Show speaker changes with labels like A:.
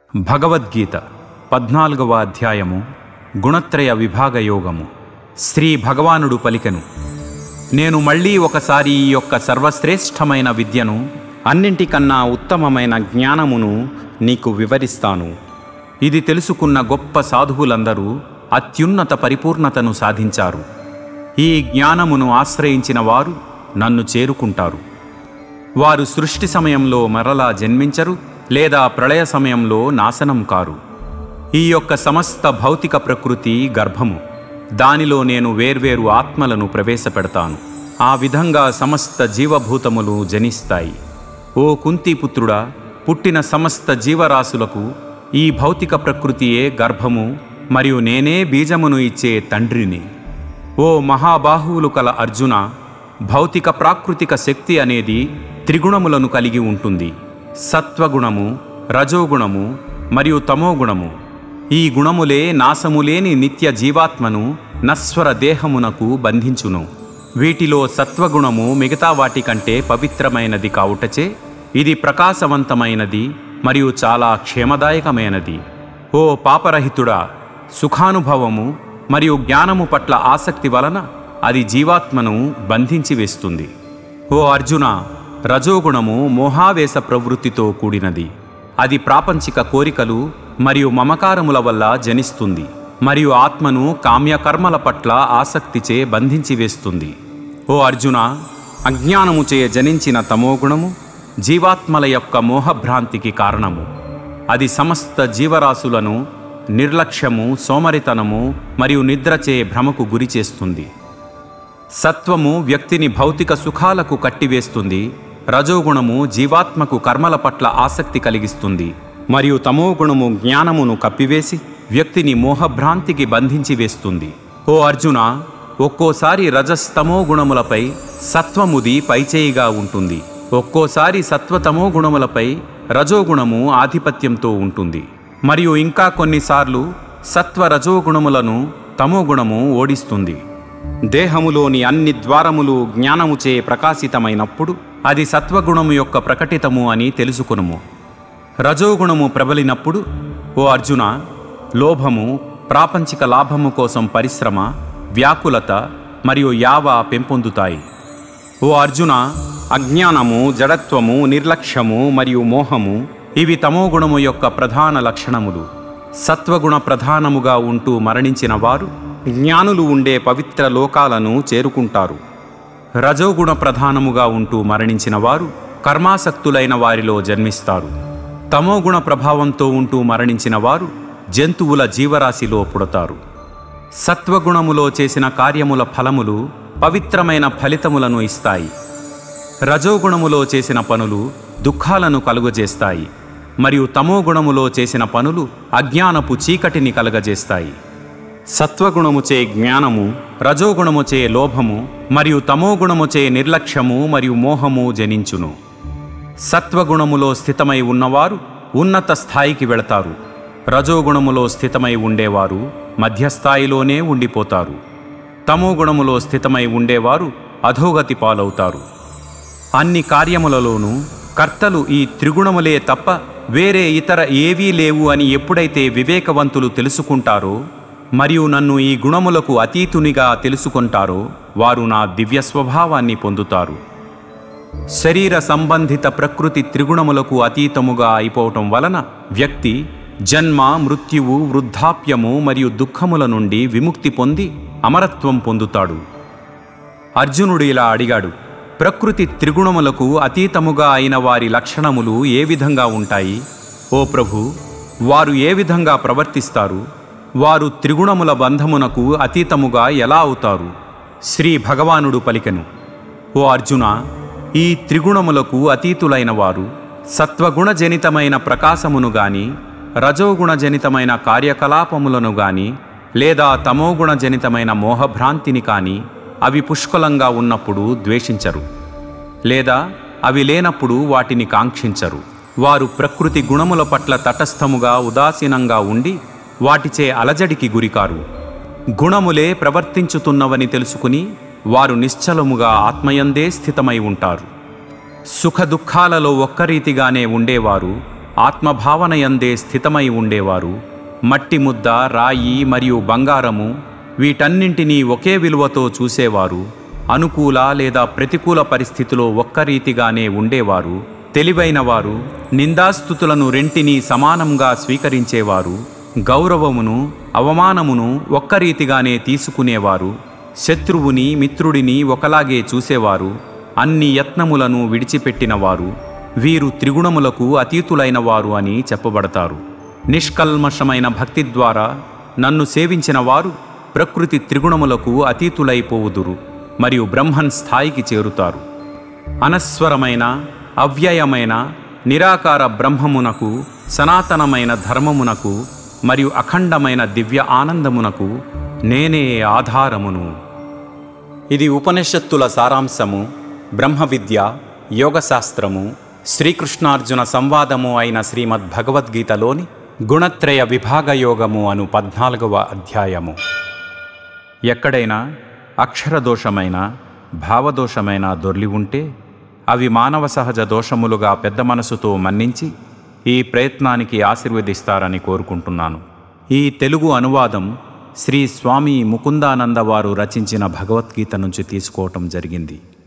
A: భగవద్గీత పద్నాలుగవ అధ్యాయము గుణత్రయ విభాగ యోగము శ్రీ భగవానుడు పలికెను నేను మళ్ళీ ఒకసారి ఈ యొక్క సర్వశ్రేష్టమైన విద్యను అన్నింటికన్నా ఉత్తమమైన జ్ఞానమును నీకు వివరిస్తాను ఇది తెలుసుకున్న గొప్ప సాధువులందరూ అత్యున్నత పరిపూర్ణతను సాధించారు ఈ జ్ఞానమును ఆశ్రయించిన వారు నన్ను చేరుకుంటారు వారు సృష్టి సమయంలో మరలా జన్మించరు లేదా ప్రళయ సమయంలో నాశనం కారు ఈ యొక్క సమస్త భౌతిక ప్రకృతి గర్భము దానిలో నేను వేర్వేరు ఆత్మలను ప్రవేశపెడతాను ఆ విధంగా సమస్త జీవభూతములు జనిస్తాయి ఓ కుంతిపుత్రుడా పుట్టిన సమస్త జీవరాశులకు ఈ భౌతిక ప్రకృతియే గర్భము మరియు నేనే బీజమును ఇచ్చే తండ్రిని ఓ మహాబాహువులు కల అర్జున భౌతిక ప్రాకృతిక శక్తి అనేది త్రిగుణములను కలిగి ఉంటుంది సత్వగుణము రజోగుణము మరియు తమోగుణము ఈ గుణములే నాశములేని నిత్య జీవాత్మను నశ్వర దేహమునకు బంధించును వీటిలో సత్వగుణము మిగతా వాటి కంటే పవిత్రమైనది కావుటచే ఇది ప్రకాశవంతమైనది మరియు చాలా క్షేమదాయకమైనది ఓ పాపరహితుడా సుఖానుభవము మరియు జ్ఞానము పట్ల ఆసక్తి వలన అది జీవాత్మను బంధించి వేస్తుంది ఓ అర్జున రజోగుణము మోహావేశ ప్రవృత్తితో కూడినది అది ప్రాపంచిక కోరికలు మరియు మమకారముల వల్ల జనిస్తుంది మరియు ఆత్మను కామ్యకర్మల పట్ల ఆసక్తిచే బంధించి వేస్తుంది ఓ అర్జున అజ్ఞానముచే జనించిన తమోగుణము జీవాత్మల యొక్క మోహభ్రాంతికి కారణము అది సమస్త జీవరాశులను నిర్లక్ష్యము సోమరితనము మరియు నిద్రచే భ్రమకు గురి చేస్తుంది సత్వము వ్యక్తిని భౌతిక సుఖాలకు కట్టివేస్తుంది రజోగుణము జీవాత్మకు కర్మల పట్ల ఆసక్తి కలిగిస్తుంది మరియు తమోగుణము జ్ఞానమును కప్పివేసి వ్యక్తిని మోహభ్రాంతికి బంధించి వేస్తుంది ఓ అర్జున ఒక్కోసారి రజస్తమో గుణములపై సత్వముది పైచేయిగా ఉంటుంది ఒక్కోసారి సత్వతమో గుణములపై రజోగుణము ఆధిపత్యంతో ఉంటుంది మరియు ఇంకా కొన్నిసార్లు సత్వ రజోగుణములను తమోగుణము ఓడిస్తుంది దేహములోని అన్ని ద్వారములు జ్ఞానముచే ప్రకాశితమైనప్పుడు అది సత్వగుణము యొక్క ప్రకటితము అని తెలుసుకునుము రజోగుణము ప్రబలినప్పుడు ఓ అర్జున లోభము ప్రాపంచిక లాభము కోసం పరిశ్రమ వ్యాకులత మరియు యావ పెంపొందుతాయి ఓ అర్జున అజ్ఞానము జడత్వము నిర్లక్ష్యము మరియు మోహము ఇవి తమోగుణము యొక్క ప్రధాన లక్షణములు సత్వగుణ ప్రధానముగా ఉంటూ మరణించిన వారు జ్ఞానులు ఉండే పవిత్ర లోకాలను చేరుకుంటారు రజోగుణ ప్రధానముగా ఉంటూ మరణించిన వారు కర్మాసక్తులైన వారిలో జన్మిస్తారు తమోగుణ ప్రభావంతో ఉంటూ మరణించిన వారు జంతువుల జీవరాశిలో పుడతారు సత్వగుణములో చేసిన కార్యముల ఫలములు పవిత్రమైన ఫలితములను ఇస్తాయి రజోగుణములో చేసిన పనులు దుఃఖాలను కలుగజేస్తాయి మరియు తమోగుణములో చేసిన పనులు అజ్ఞానపు చీకటిని కలగజేస్తాయి సత్వగుణముచే జ్ఞానము రజోగుణముచే లోభము మరియు తమోగుణముచే నిర్లక్ష్యము మరియు మోహము జనించును సత్వగుణములో స్థితమై ఉన్నవారు ఉన్నత స్థాయికి వెళతారు రజోగుణములో స్థితమై ఉండేవారు మధ్యస్థాయిలోనే ఉండిపోతారు తమోగుణములో స్థితమై ఉండేవారు అధోగతి పాలవుతారు అన్ని కార్యములలోనూ కర్తలు ఈ త్రిగుణములే తప్ప వేరే ఇతర ఏవీ లేవు అని ఎప్పుడైతే వివేకవంతులు తెలుసుకుంటారో మరియు నన్ను ఈ గుణములకు అతీతునిగా తెలుసుకుంటారో వారు నా దివ్య స్వభావాన్ని పొందుతారు శరీర సంబంధిత ప్రకృతి త్రిగుణములకు అతీతముగా అయిపోవటం వలన వ్యక్తి జన్మ మృత్యువు వృద్ధాప్యము మరియు దుఃఖముల నుండి విముక్తి పొంది అమరత్వం పొందుతాడు అర్జునుడు ఇలా అడిగాడు ప్రకృతి త్రిగుణములకు అతీతముగా అయిన వారి లక్షణములు ఏ విధంగా ఉంటాయి ఓ ప్రభు వారు ఏ విధంగా ప్రవర్తిస్తారు వారు త్రిగుణముల బంధమునకు అతీతముగా ఎలా అవుతారు శ్రీ భగవానుడు పలికెను ఓ అర్జున ఈ త్రిగుణములకు అతీతులైన వారు సత్వగుణజనితమైన ప్రకాశమును గాని రజోగుణజనితమైన కార్యకలాపములను గాని లేదా తమోగుణజనితమైన మోహభ్రాంతిని కాని అవి పుష్కలంగా ఉన్నప్పుడు ద్వేషించరు లేదా అవి లేనప్పుడు వాటిని కాంక్షించరు వారు ప్రకృతి గుణముల పట్ల తటస్థముగా ఉదాసీనంగా ఉండి వాటిచే అలజడికి గురికారు గుణములే ప్రవర్తించుతున్నవని తెలుసుకుని వారు నిశ్చలముగా ఆత్మయందే స్థితమై ఉంటారు సుఖ దుఃఖాలలో ఒక్కరీతిగానే ఉండేవారు ఆత్మభావనయందే స్థితమై ఉండేవారు మట్టి ముద్ద రాయి మరియు బంగారము వీటన్నింటినీ ఒకే విలువతో చూసేవారు అనుకూల లేదా ప్రతికూల పరిస్థితిలో ఒక్క రీతిగానే ఉండేవారు తెలివైన వారు నిందాస్థుతులను రెంటిని సమానంగా స్వీకరించేవారు గౌరవమును అవమానమును ఒక్క రీతిగానే తీసుకునేవారు శత్రువుని మిత్రుడిని ఒకలాగే చూసేవారు అన్ని యత్నములను విడిచిపెట్టినవారు వీరు త్రిగుణములకు అతీతులైన వారు అని చెప్పబడతారు నిష్కల్మషమైన భక్తి ద్వారా నన్ను సేవించిన వారు ప్రకృతి త్రిగుణములకు అతీతులైపోవుదురు మరియు బ్రహ్మన్ స్థాయికి చేరుతారు అనస్వరమైన అవ్యయమైన నిరాకార బ్రహ్మమునకు సనాతనమైన ధర్మమునకు మరియు అఖండమైన దివ్య ఆనందమునకు నేనే ఆధారమును ఇది ఉపనిషత్తుల సారాంశము బ్రహ్మ విద్య యోగశాస్త్రము శ్రీకృష్ణార్జున సంవాదము అయిన శ్రీమద్ భగవద్గీతలోని గుణత్రయ విభాగ యోగము అను పద్నాలుగవ అధ్యాయము ఎక్కడైనా అక్షరదోషమైన భావదోషమైన దొర్లి ఉంటే అవి మానవ సహజ దోషములుగా పెద్ద మనసుతో మన్నించి ఈ ప్రయత్నానికి ఆశీర్వదిస్తారని కోరుకుంటున్నాను ఈ తెలుగు అనువాదం శ్రీ స్వామి ముకుందానంద వారు రచించిన భగవద్గీత నుంచి తీసుకోవటం జరిగింది